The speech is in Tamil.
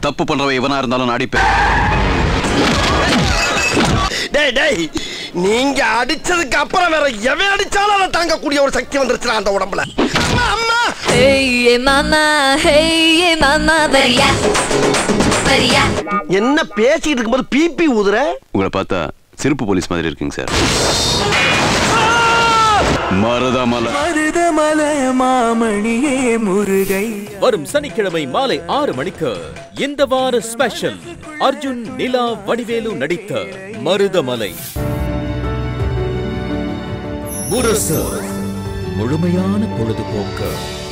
தப்பு பண்றவன் இவனா இருந்தாலும் நான் அடிப்பேன் டேய் டேய் நீங்க அடிச்சதுக்கு அப்புறம் வேற எவன் அடிச்சாலும் அதை தாங்கக்கூடிய ஒரு சக்தி வந்துருச்சுடா அந்த உடம்புல அம்மா அம்மா Hey nana, hey nana, வரியா வரியா என்ன பேசிட்டு இருக்கும்போது பிபி ஊதுற உங்களை பார்த்தா சிறப்பு போலீஸ் மாதிரி இருக்குங்க சார் மருதமலை மருதமலை மாமணியே முருகை வரும் சனிக்கிழமை மாலை ஆறு மணிக்கு இந்த வார ஸ்பெஷல் அர்ஜுன் நிலா வடிவேலு நடித்த மருதமலை முரசு முழுமையான பொழுதுபோக்கு